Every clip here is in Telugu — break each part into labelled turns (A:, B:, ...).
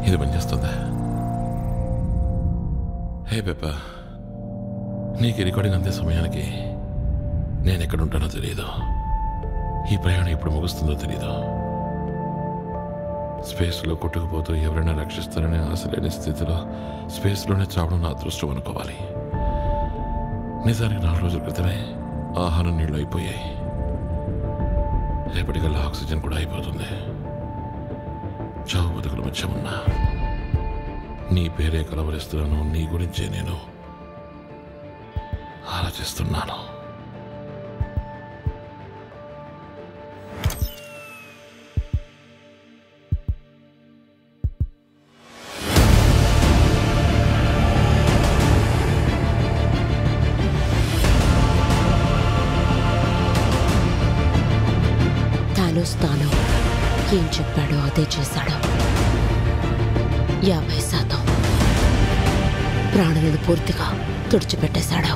A: ఇది పనిచేస్తుందా హే పెప్ప నీకు ఈ రికార్డింగ్ అంతే సమయానికి నేను ఎక్కడ ఉంటానో తెలియదు ఈ ప్రయాణం ఎప్పుడు ముగుస్తుందో తెలియదు స్పేస్లో కొట్టుకుపోతూ ఎవరైనా రక్షిస్తారనే ఆశ లేని స్థితిలో స్పేస్లోనే చావడం నా అదృష్టం అనుకోవాలి నిజానికి నాలుగు రోజుల క్రితమే ఆహారం నీళ్ళు అయిపోయాయి రేపటికల్లా ఆక్సిజన్ కూడా అయిపోతుంది చావు బతుకుల మధ్య ఉన్నా నీ పేరే కలవరిస్తున్నాను నీ గురించే నేను ఆలోచిస్తున్నాను
B: తాను తాను ఏం చెప్పాడో అదే చేశాడు యాభై శాతం ప్రాణులను పూర్తిగా తుడిచిపెట్టేశాడు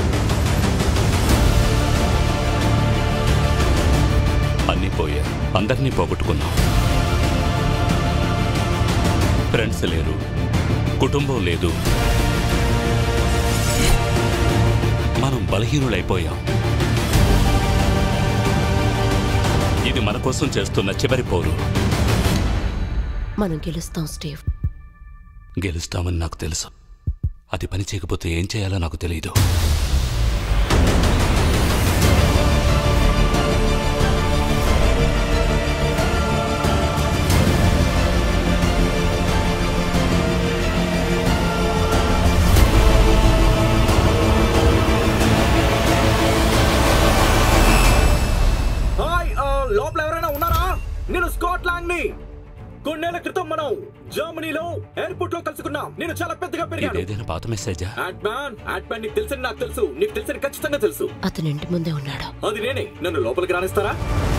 C: అన్నీ పోయా అందరినీ పోగొట్టుకున్నాం ఫ్రెండ్స్ లేరు కుటుంబం లేదు మనం బలహీనులైపోయాం ఇది మన కోసం చేస్తున్న చివరి పోరు
B: మనం గెలుస్తాం స్టీవ్
C: గెలుస్తామని నాకు తెలుసు అది పని చేయకపోతే ఏం చేయాలో నాకు తెలియదు
D: హాయ్ ఆ, లోపల ఎవరైనా ఉన్నారా నేను స్కాట్లాండ్ ని కొన్నేళ్ల క్రితం మనం జర్మనీలో ఎయిర్పోర్ట్ లో కలుసుకున్నాం నేను చాలా పెద్దగా పెరిగాను
C: ఇదేదైనా పాత మెసేజా
D: యాట్ మ్యాన్ యాట్ మ్యాన్ నీకు తెలుసని నాకు తెలుసు నీకు తెలుసని ఖచ్చితంగా తెలుసు
B: అతని ఇంటి ముందే ఉన్నాడు
D: అది నేనే నన్ను లోపలికి రానిస్తారా